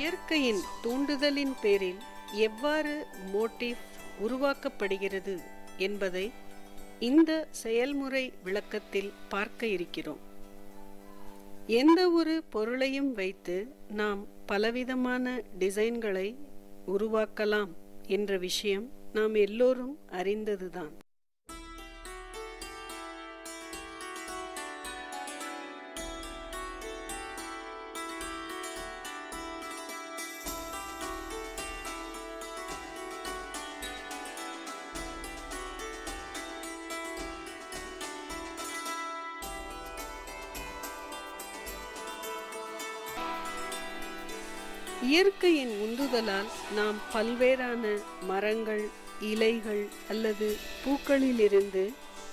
இயற்கையின் தூண்டுதலின் பேரில் எவ்வாறு மோட்டிவ் உருவாக்கப்படுகிறது என்பதை இந்த செயல்முறை விளக்கத்தில் பார்க்க இருக்கிறோம் எந்த ஒரு பொருளையும் வைத்து நாம் பலவிதமான டிசைன்களை உருவாக்கலாம் என்ற விஷயம் நாம் எல்லோரும் அறிந்ததுதான் இயற்கையின் உந்துதலால் நாம் பல்வேறான மரங்கள் இலைகள் அல்லது பூக்களிலிருந்து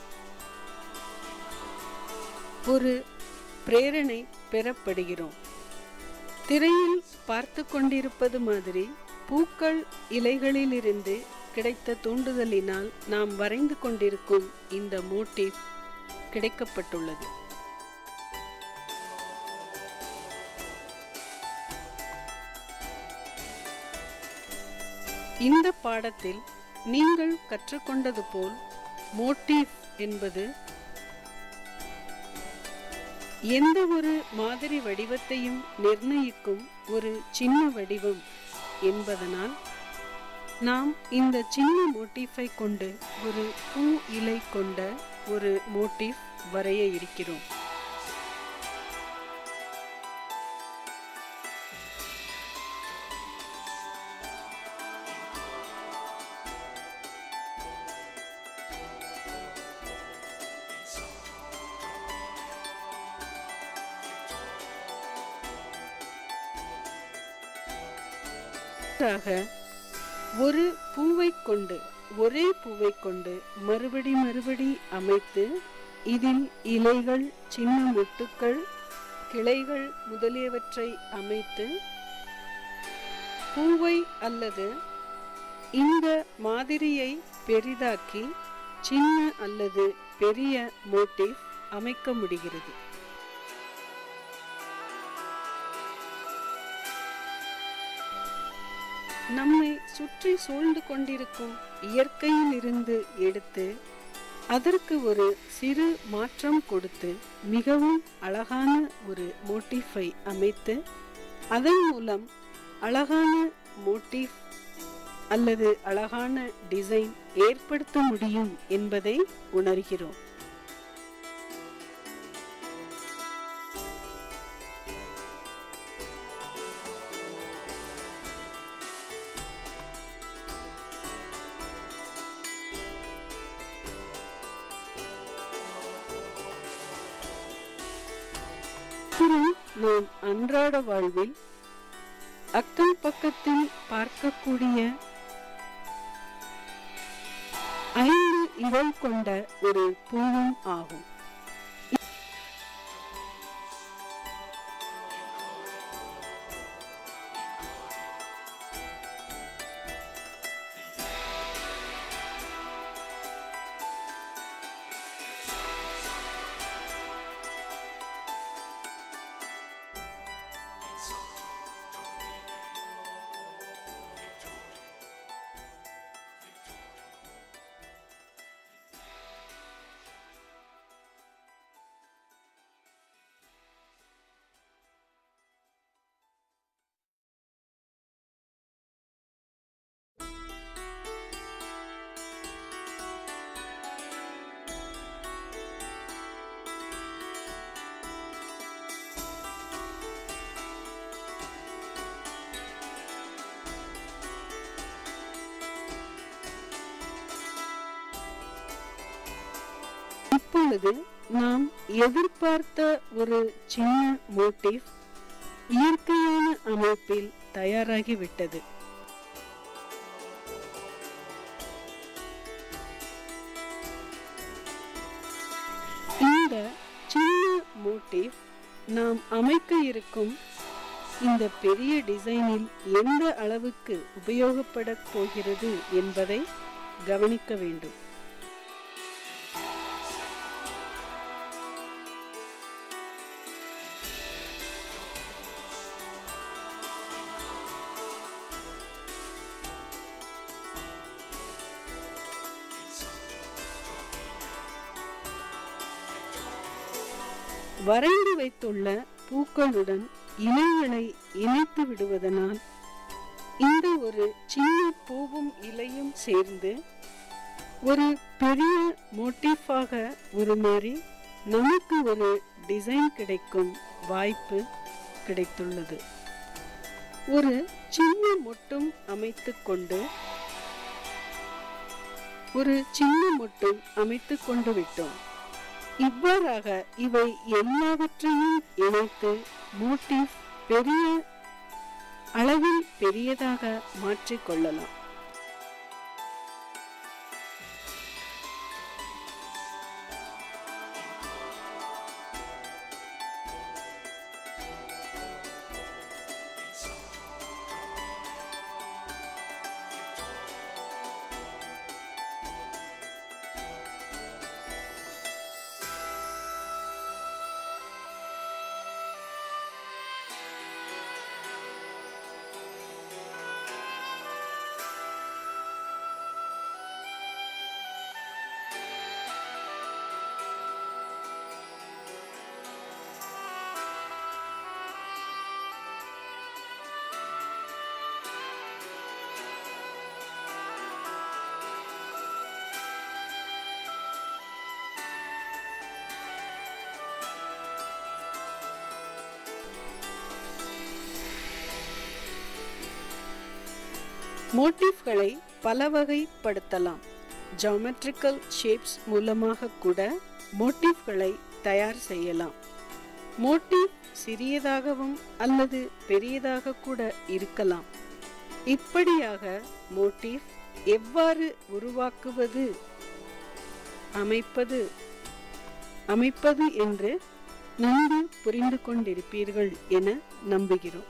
ஒரு பிரேரணை பெறப்படுகிறோம் திரையில் பார்த்து கொண்டிருப்பது மாதிரி பூக்கள் இலைகளிலிருந்து கிடைத்த தூண்டுதலினால் நாம் வரைந்து கொண்டிருக்கும் இந்த மோட்டிவ் கிடைக்கப்பட்டுள்ளது இந்த பாடத்தில் நீங்கள் கற்றுக்கொண்டது போல் மோட்டிவ் என்பது எந்த ஒரு மாதிரி வடிவத்தையும் நிர்ணயிக்கும் ஒரு சின்ன வடிவம் என்பதனால் நாம் இந்த சின்ன மோட்டிஃபை கொண்டு ஒரு பூ இலை கொண்ட ஒரு மோட்டிவ் வரைய இருக்கிறோம் மாற்றாக ஒரு பூவை கொண்டு ஒரே பூவை கொண்டு மறுபடி மறுபடி அமைத்து இதில் இலைகள் சின்ன மொட்டுக்கள் கிளைகள் முதலியவற்றை அமைத்து பூவை அல்லது இந்த மாதிரியை பெரிதாக்கி சின்ன அல்லது பெரிய மோட்டிவ் அமைக்க முடிகிறது நம்மை சுற்றி சூழ்ந்து கொண்டிருக்கும் இயற்கையில் இருந்து எடுத்து அதற்கு ஒரு சிறு மாற்றம் கொடுத்து மிகவும் அழகான ஒரு மோட்டிஃபை அமைத்து அதன் மூலம் அழகான மோட்டிவ் அல்லது அழகான டிசைன் ஏற்படுத்த முடியும் என்பதை உணர்கிறோம் அப்புறம் நாம் அன்றாட வாழ்வில் அக்கம் பக்கத்தில் பார்க்கக்கூடிய ஐந்து இதழ் கொண்ட ஒரு பூவும் ஆகும் இப்பொழுது நாம் எதிர்பார்த்த ஒரு சின்ன மோட்டிவ் இயற்கையான அமைப்பில் தயாராகிவிட்டது இந்த சின்ன மோட்டிவ் நாம் அமைக்க இருக்கும் இந்த பெரிய டிசைனில் எந்த அளவுக்கு உபயோகப்படப் போகிறது என்பதை கவனிக்க வேண்டும் வரைந்து வைத்துள்ள பூக்களுடன் இலைகளை இணைத்து விடுவதனால் இந்த ஒரு சின்ன பூவும் இலையும் சேர்ந்து ஒரு பெரிய மோட்டிஃபாக உருமாறி நமக்கு ஒரு டிசைன் கிடைக்கும் வாய்ப்பு கிடைத்துள்ளது ஒரு சின்ன மொட்டும் அமைத்துக் கொண்டு ஒரு சின்ன மொட்டும் அமைத்துக் கொண்டு விட்டோம் இவ்வாறாக இவை எல்லாவற்றையும் இணைத்து மோட்டிவ் பெரிய அளவில் பெரியதாக மாற்றிக்கொள்ளலாம் மோட்டிவ்களை பல வகைப்படுத்தலாம் ஜாமெட்ரிக்கல் ஷேப்ஸ் மூலமாக கூட மோட்டிவ்களை தயார் செய்யலாம் மோட்டிவ் சிறியதாகவும் அல்லது பெரியதாக கூட இருக்கலாம் இப்படியாக மோட்டிவ் எவ்வாறு உருவாக்குவது அமைப்பது அமைப்பது என்று நன்கு புரிந்து கொண்டிருப்பீர்கள் என நம்புகிறோம்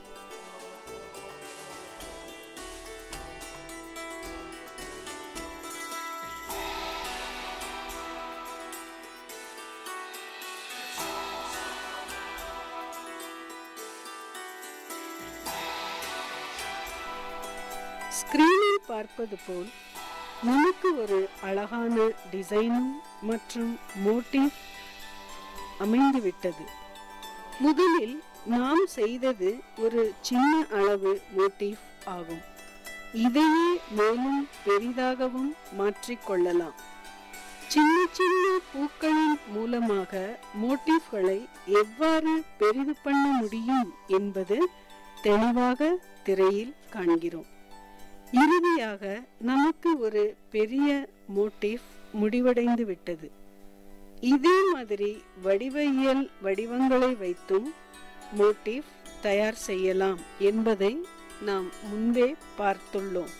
ஸ்கிரீனில் பார்ப்பது போல் நமக்கு ஒரு அழகான டிசைனும் மற்றும் மோட்டிவ் அமைந்துவிட்டது முதலில் நாம் செய்தது ஒரு சின்ன அளவு மோட்டிவ் ஆகும் இதையே மேலும் பெரிதாகவும் மாற்றிக்கொள்ளலாம் சின்ன சின்ன பூக்களின் மூலமாக மோட்டிவ்களை எவ்வாறு பெரிது பண்ண முடியும் என்பது தெளிவாக திரையில் காண்கிறோம் இறுதியாக நமக்கு ஒரு பெரிய மோட்டிவ் முடிவடைந்து விட்டது இதே மாதிரி வடிவியல் வடிவங்களை வைத்தும் மோட்டிவ் தயார் செய்யலாம் என்பதை நாம் முன்பே பார்த்துள்ளோம்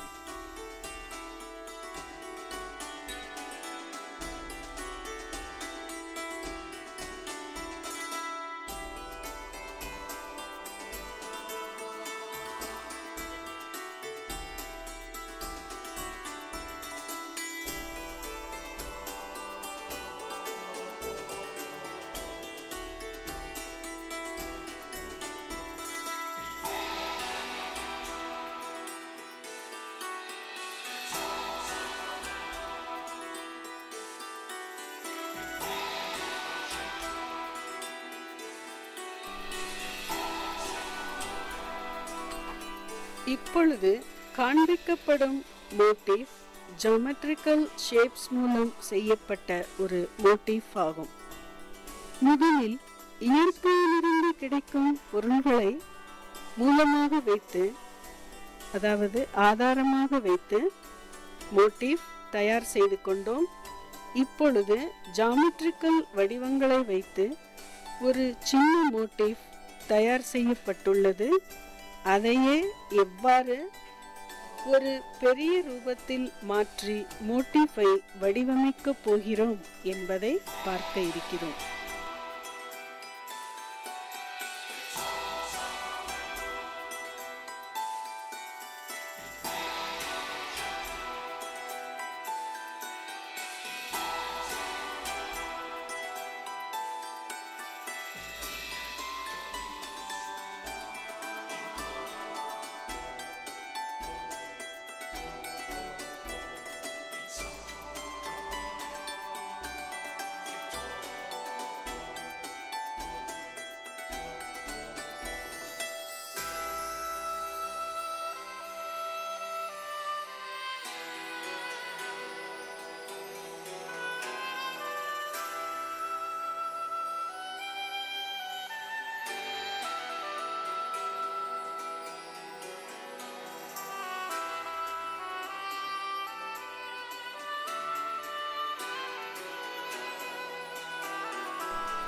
இப்பொழுது காண்பிக்கப்படும் மோட்டிவ் ஜாமெட்ரிக்கல் ஷேப்ஸ் மூலம் செய்யப்பட்ட ஒரு மோட்டிவ் ஆகும் முதலில் இயற்கையிலிருந்து கிடைக்கும் பொருள்களை மூலமாக வைத்து அதாவது ஆதாரமாக வைத்து மோட்டிவ் தயார் செய்து கொண்டோம் இப்பொழுது ஜாமெட்ரிக்கல் வடிவங்களை வைத்து ஒரு சின்ன மோட்டிவ் தயார் செய்யப்பட்டுள்ளது அதையே எவ்வாறு ஒரு பெரிய ரூபத்தில் மாற்றி மோட்டிஃபை வடிவமைக்க போகிறோம் என்பதை பார்க்க இருக்கிறோம்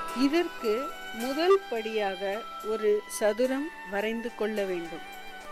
இதற்கு முதல் படியாக ஒரு சதுரம் வரைந்து கொள்ள வேண்டும்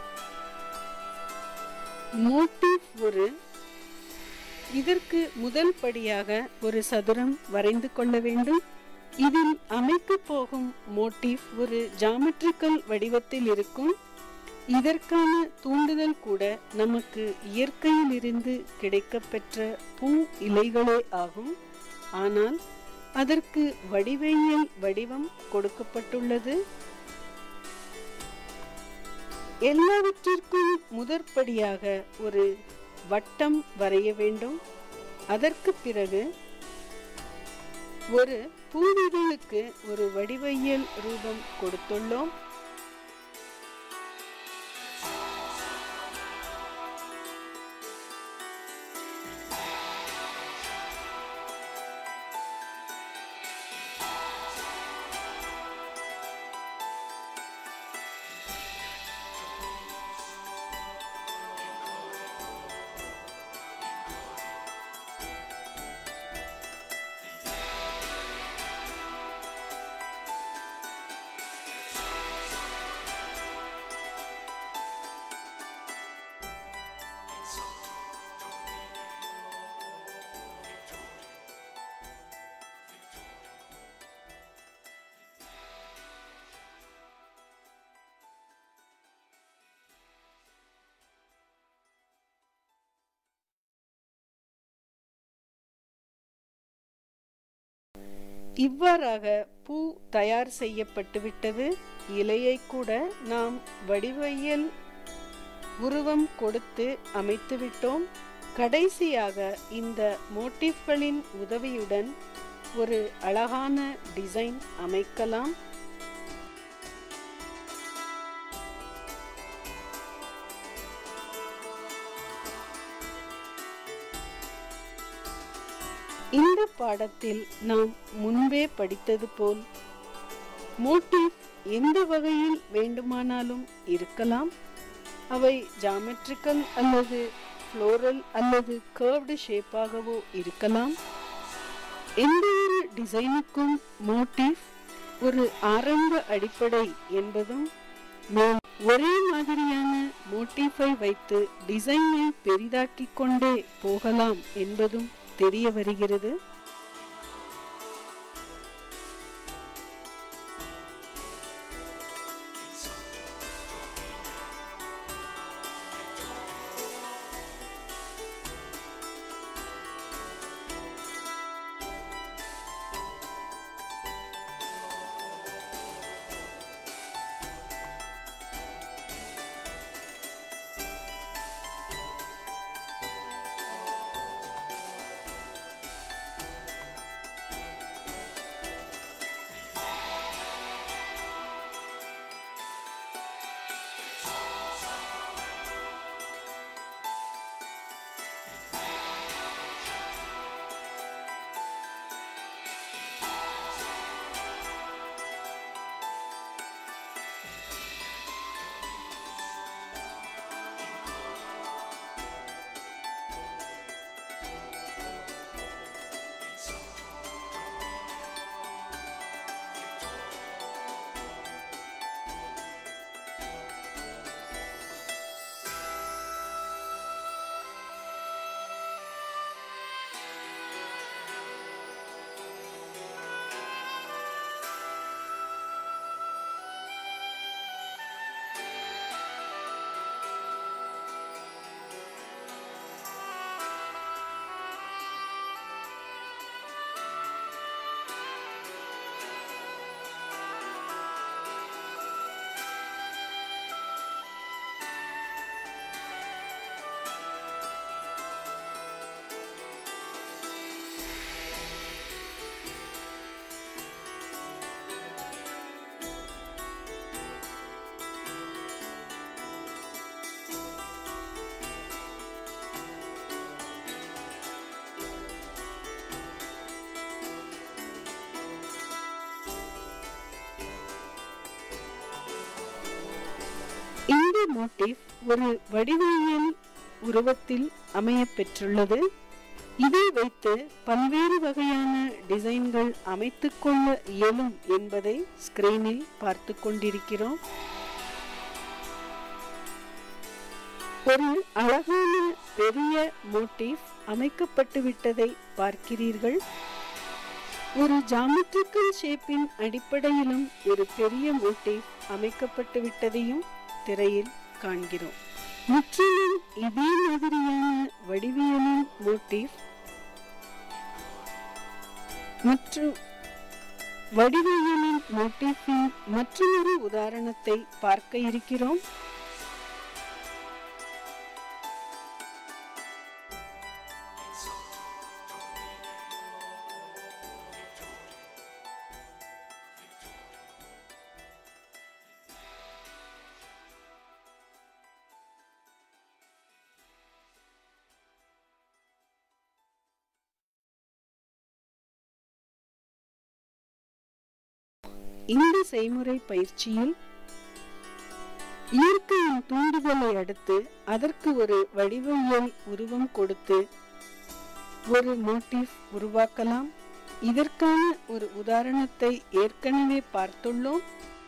மோட்டிவ் ஒரு இதற்கு முதல் படியாக ஒரு சதுரம் வரைந்து கொள்ள வேண்டும் இதில் அமைக்க போகும் மோட்டிவ் ஒரு ஜாமெட்ரிக்கல் வடிவத்தில் இருக்கும் இதற்கான தூண்டுதல் கூட நமக்கு இயற்கையில் இருந்து கிடைக்கப்பெற்ற பூ இலைகளே ஆகும் ஆனால் அதற்கு வடிவியல் வடிவம் கொடுக்கப்பட்டுள்ளது எல்லாவற்றிற்கும் முதற்படியாக ஒரு வட்டம் வரைய வேண்டும் அதற்கு பிறகு ஒரு பூவிதழுக்கு ஒரு வடிவியல் ரூபம் கொடுத்துள்ளோம் இவ்வாறாக பூ தயார் செய்யப்பட்டுவிட்டது இலையை கூட நாம் வடிவியல் உருவம் கொடுத்து அமைத்துவிட்டோம் கடைசியாக இந்த மோட்டிவ்களின் உதவியுடன் ஒரு அழகான டிசைன் அமைக்கலாம் இந்த பாடத்தில் நாம் முன்பே படித்தது போல் மோட்டிவ் எந்த வகையில் வேண்டுமானாலும் இருக்கலாம் அவை ஜாமெட்ரிக்கல் அல்லது ஃப்ளோரல் அல்லது கர்வ்டு ஷேப்பாகவோ இருக்கலாம் எந்த ஒரு டிசைனுக்கும் மோட்டிவ் ஒரு ஆரம்ப அடிப்படை என்பதும் நாம் ஒரே மாதிரியான மோட்டிஃபை வைத்து டிசைனை பெரிதாக்கிக் கொண்டே போகலாம் என்பதும் தெரிய வருகிறது இந்த மோட்டிவ் ஒரு வடிவியல் உருவத்தில் அமையப் பெற்றுள்ளது இதை வைத்து பல்வேறு வகையான டிசைன்கள் அமைத்துக்கொள்ள இயலும் என்பதை ஸ்கிரீனில் பார்த்து கொண்டிருக்கிறோம் ஒரு அழகான பெரிய மோட்டிவ் அமைக்கப்பட்டு விட்டதை பார்க்கிறீர்கள் ஒரு ஜாமெட்ரிக்கல் ஷேப்பின் அடிப்படையிலும் ஒரு பெரிய மோட்டிவ் அமைக்கப்பட்டு விட்டதையும் திரையில் காண்கிறோம் முற்றிலும் இதே மாதிரியான வடிவியலின் மோட்டிவ் மற்றும் வடிவியலின் மோட்டிஃபின் மற்றொரு உதாரணத்தை பார்க்க இருக்கிறோம் இந்த செய்முறை பயிற்சியில் இயற்கையின் தூண்டுதலை அடுத்து அதற்கு ஒரு வடிவியல் உருவம் கொடுத்து ஒரு மோட்டிவ் உருவாக்கலாம் இதற்கான ஒரு உதாரணத்தை ஏற்கனவே பார்த்துள்ளோம்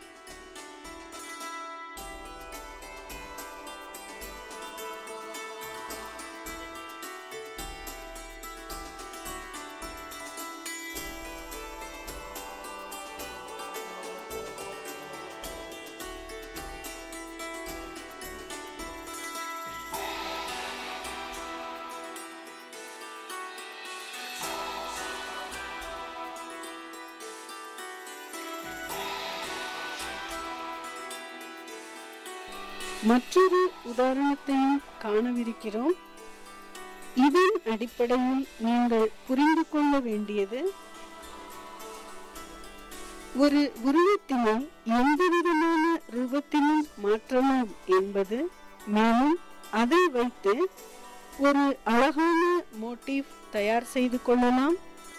மற்றொரு உதாரணத்தையும் காணவிருக்கிறோம் இதன் அடிப்படையில் நீங்கள் புரிந்து கொள்ள வேண்டியது ஒரு உருவத்தினை எந்த விதமான ரூபத்திலும் மாற்றலாம் என்பது மேலும் அதை வைத்து ஒரு அழகான மோட்டிவ் தயார் செய்து கொள்ளலாம்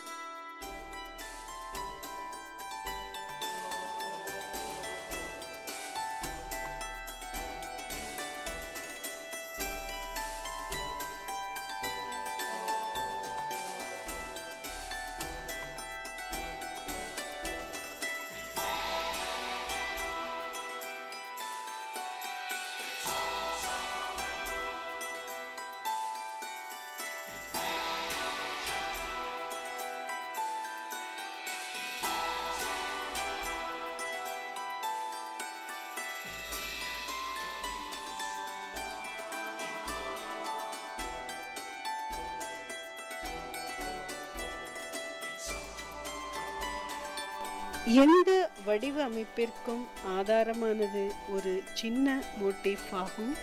எந்த வடிவமைப்பிற்கும் ஆதாரமானது ஒரு சின்ன மோட்டிவ் ஆகும்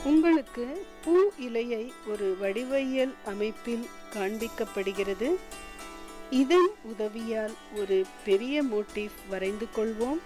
உங்களுக்கு பூ இலையை ஒரு வடிவியல் அமைப்பில் காண்பிக்கப்படுகிறது இதன் உதவியால் ஒரு பெரிய மோட்டிவ் வரைந்து கொள்வோம்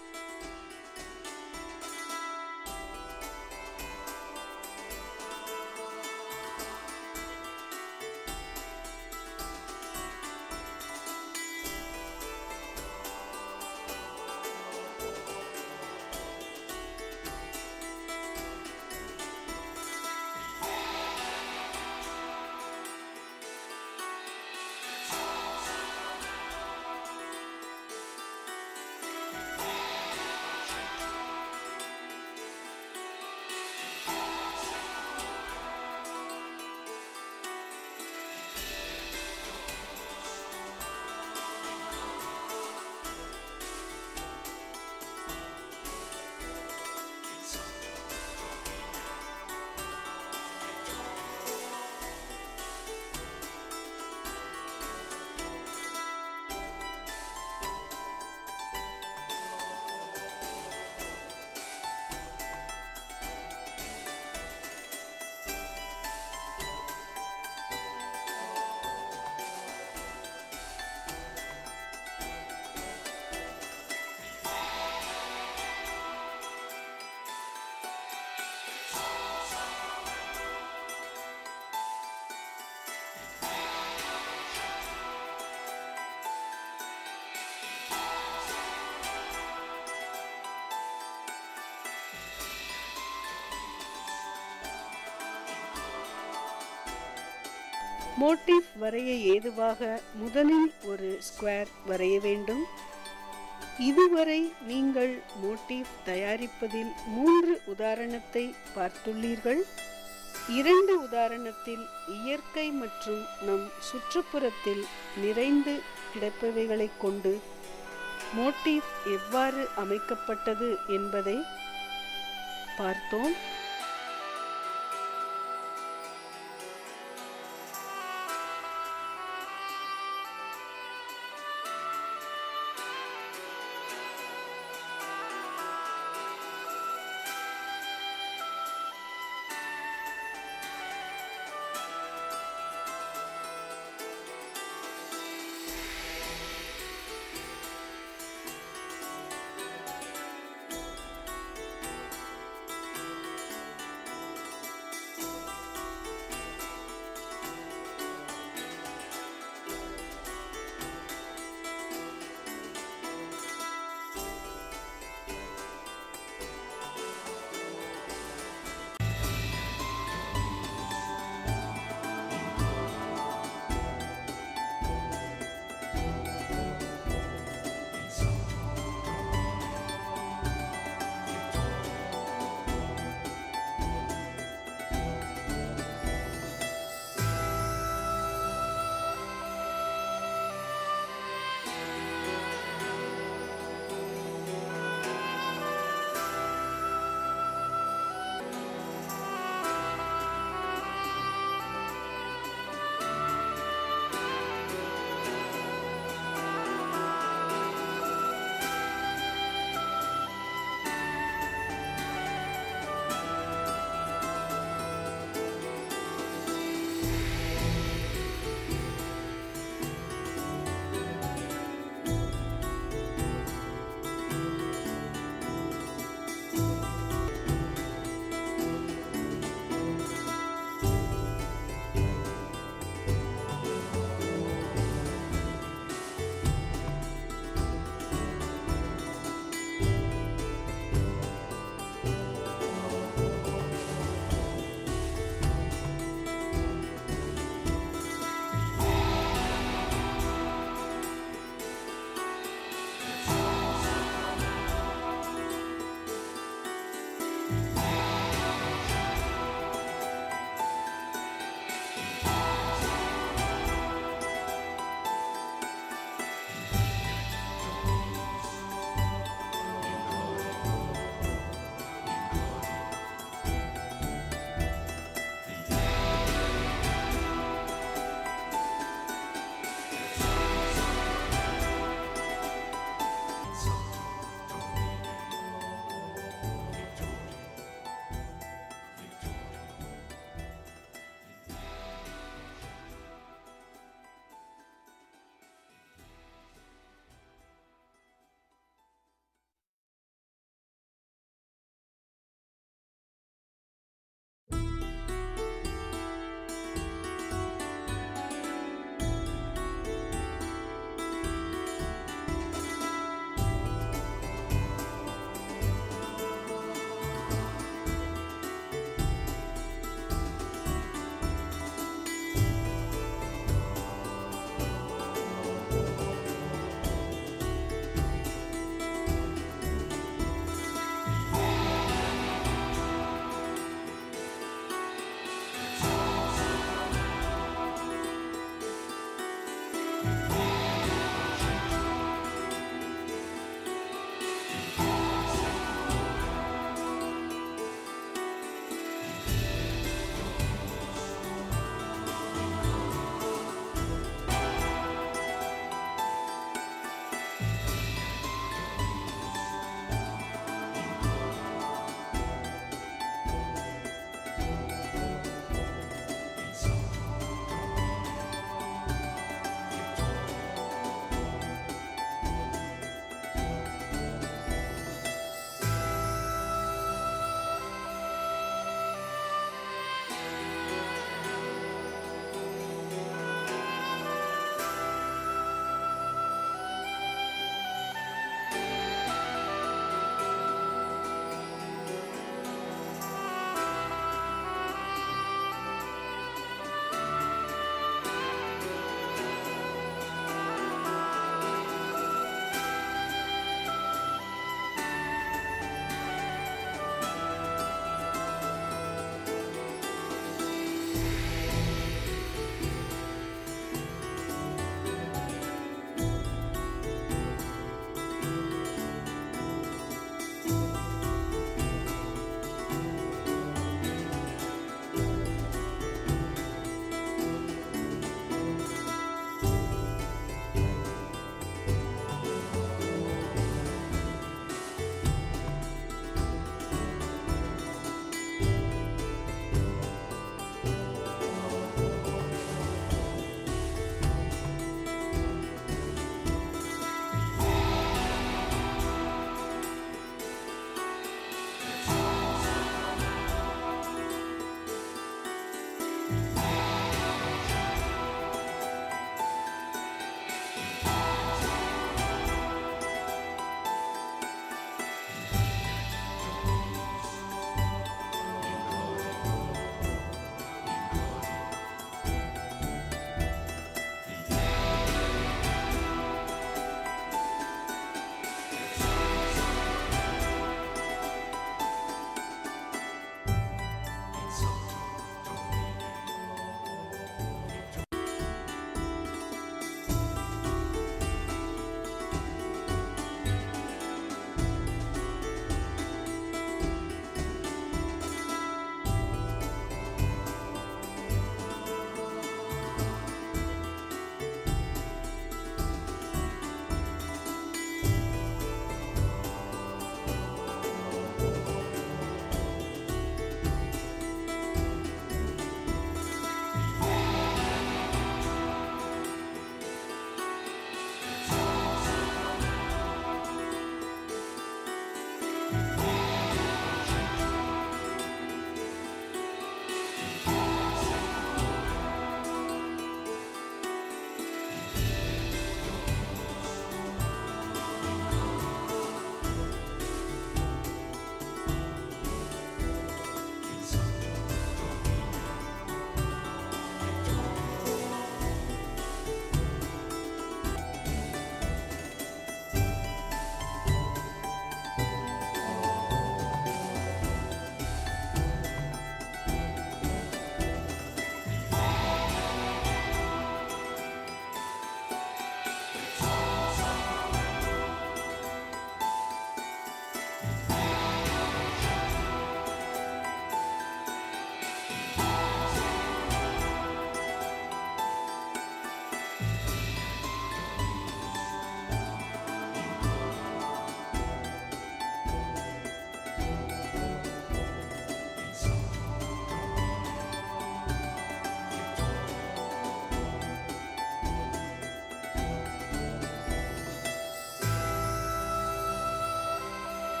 மோட்டிவ் வரைய ஏதுவாக முதலில் ஒரு ஸ்கொயர் வரைய வேண்டும் இதுவரை நீங்கள் மோட்டிவ் தயாரிப்பதில் மூன்று உதாரணத்தை பார்த்துள்ளீர்கள் இரண்டு உதாரணத்தில் இயற்கை மற்றும் நம் சுற்றுப்புறத்தில் நிறைந்து கிடப்பவைகளைக் கொண்டு மோட்டிவ் எவ்வாறு அமைக்கப்பட்டது என்பதை பார்த்தோம்